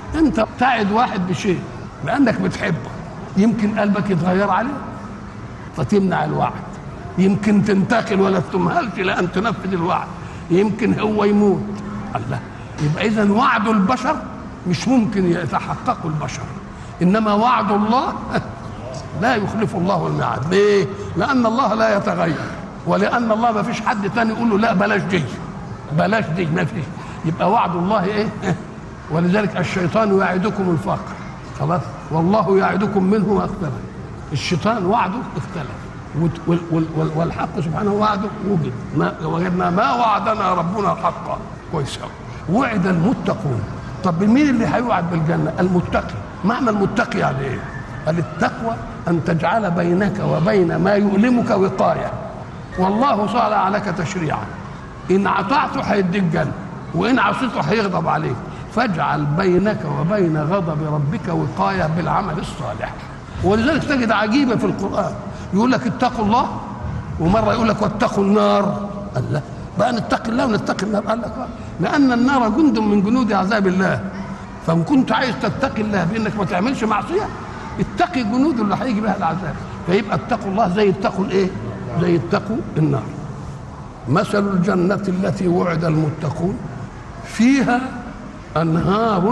انت بتعد واحد بشيء لانك بتحبه يمكن قلبك يتغير عليه فتمنع الوعد يمكن تنتقل ولا تمهلش لان تنفذ الوعد يمكن هو يموت الله يبقى اذا وعد البشر مش ممكن يتحقق البشر انما وعد الله لا يخلف الله الميعاد ليه لان الله لا يتغير ولان الله ما فيش حد تاني يقول له لا بلاش دي بلاش دي ما فيش يبقى وعد الله ايه ولذلك الشيطان يعدكم الفقر خلاص والله يعدكم منه ما اختلف الشيطان وعده اختلف وال- وال- وال- والحق سبحانه وعده وجد ما وجدنا ما وعدنا ربنا حقا كويس قوي وعد المتقون طب مين اللي هيوعد بالجنه المتقي معنى المتقي يعني ايه قال التقوى ان تجعل بينك وبين ما يؤلمك وقايه والله صالح لك تشريعا ان اطعته هيديك جنه وان عصيته هيغضب عليك فاجعل بينك وبين غضب ربك وقايه بالعمل الصالح ولذلك تجد عجيبه في القران يقول لك اتقوا الله ومره يقول لك واتقوا النار قال لا بقى نتقي الله ونتقي النار قال لك آه. لان النار جند من جنود عذاب الله فان كنت عايز تتقي الله بانك ما تعملش معصيه اتقي الجنود اللي هيجي بها العذاب فيبقى اتقوا الله زي اتقوا الايه؟ زي اتقوا النار مثل الجنة التي وعد المتقون فيها أنهار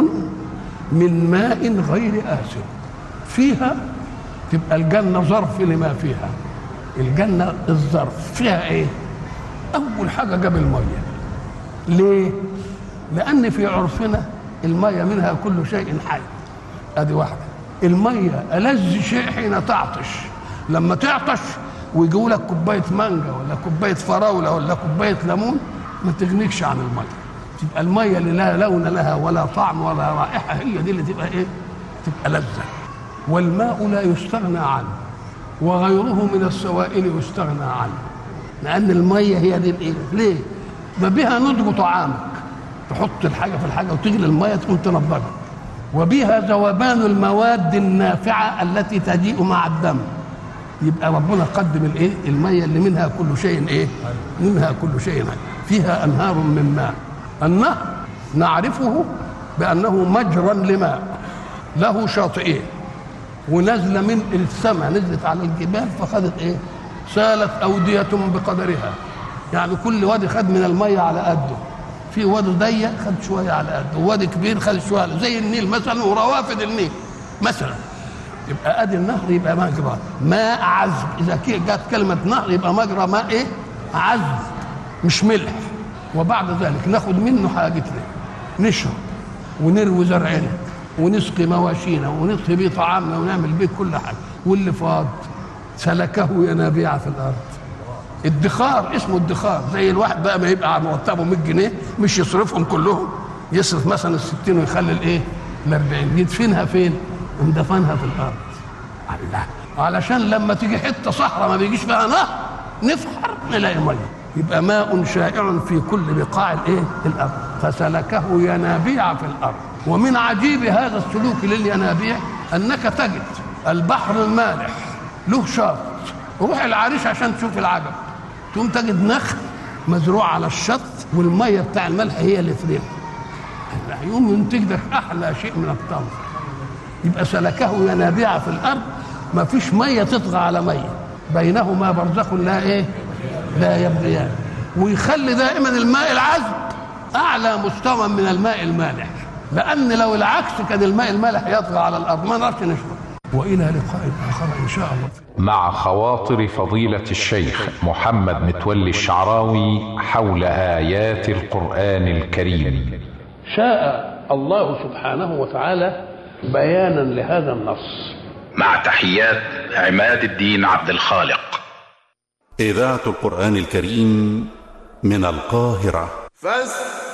من ماء غير آسن فيها تبقى الجنة ظرف لما فيها الجنة الظرف فيها ايه أول حاجة جاب المية ليه لأن في عرفنا المية منها كل شيء حي ادي واحدة المية ألذ شيء حين تعطش لما تعطش ويجوا لك كوباية مانجا ولا كوباية فراولة ولا كوباية ليمون ما تغنيكش عن المية تبقى المية اللي لا لون لها ولا طعم ولا رائحة هي دي اللي تبقى ايه تبقى لذة والماء لا يستغنى عنه وغيره من السوائل يستغنى عنه لأن المية هي دي الايه ليه ما بها نضج طعامك تحط الحاجة في الحاجة وتغلي المية تقوم تنضجها وبها ذوبان المواد النافعة التي تجيء مع الدم يبقى ربنا قدم الايه الميه اللي منها كل شيء ايه منها كل شيء حي. فيها انهار من ماء النهر نعرفه بانه مجرى لماء له شاطئين ونزل من السماء نزلت على الجبال فخذت ايه سالت اوديه بقدرها يعني كل وادي خد من الميه على قده في وادي ضيق خد شويه على قده وادي كبير خد شويه على زي النيل مثلا وروافد النيل مثلا يبقى ادي النهر يبقى مجرى ماء عذب اذا كي- جت كلمه نهر يبقى مجرى ماء ايه عذب مش ملح وبعد ذلك ناخد منه حاجتنا نشرب ونروي زرعنا ونسقي مواشينا ونطهي بيه طعامنا ونعمل بيه كل حاجه واللي فاض سلكه ينابيع في الارض ادخار اسمه ادخار زي الواحد بقى ما يبقى مرتبه 100 جنيه مش يصرفهم كلهم يصرف مثلا ال 60 ويخلي الايه؟ ال 40 يدفنها فين؟ ومدفنها في الارض الله علشان لما تيجي حته صحراء ما بيجيش فيها نهر نفحر نلاقي ميه يبقى ماء شائع في كل بقاع الايه؟ الارض فسلكه ينابيع في الارض ومن عجيب هذا السلوك للينابيع انك تجد البحر المالح له شاط روح العريش عشان تشوف العجب تقوم تجد نخل مزروع على الشط والميه بتاع الملح هي اللي في ريحه يقوم ينتج لك احلى شيء من التمر يبقى سلكه ينابيع في الارض ما فيش ميه تطغى على ميه بينهما برزخ لا ايه لا يبغيان ويخلي دائما الماء العذب اعلى مستوى من الماء المالح لان لو العكس كان الماء المالح يطغى على الارض ما نعرفش نشرب والى لقاء اخر ان شاء الله مع خواطر فضيلة الشيخ محمد متولي الشعراوي حول آيات القرآن الكريم شاء الله سبحانه وتعالى بيانا لهذا النص مع تحيات عماد الدين عبد الخالق إذاعة القرآن الكريم من القاهرة فاستمعوا